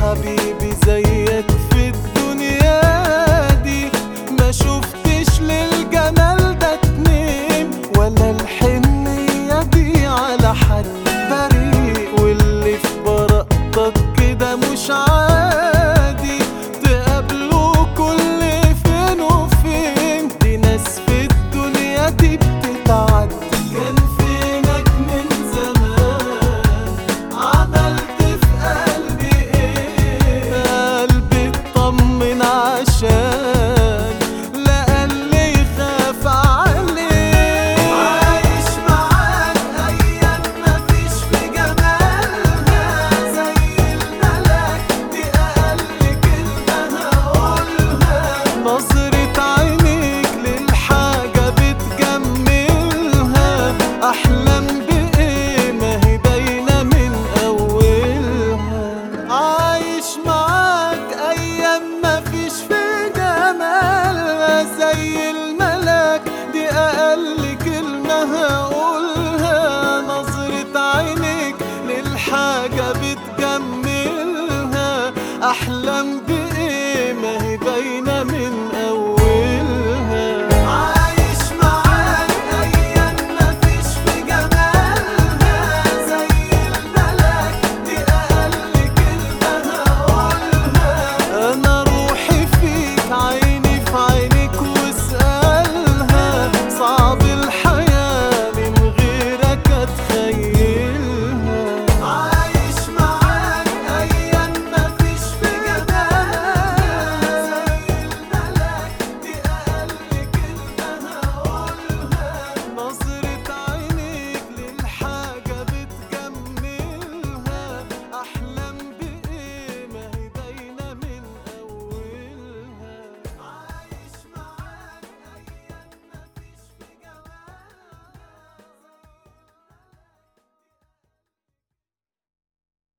حبيبي زيك في الدنيا دي ما شفتش للجمال ده اتنين ولا الحنية دي على حد بريء واللي في براءتك كده مش عادي تقابله كل فين وفين دي ناس في الدنيا دي بتتعدي كان فينك من زمان عملت في قلبي ايه قلبي اطمن عشان لا قلبي يخاف عليه عايش معاك ايام مفيش في جمالها زي الملاك دي اقل كلمه هقولها نظرة عينيك للحاجة بتجملها أحلام بإيه ما هي باينة من أولها عايش معاك أيام مفيش في جمالها زي الملاك دي أقل كلمة هقولها نظرة عينيك للحاجة بتجملها أحلام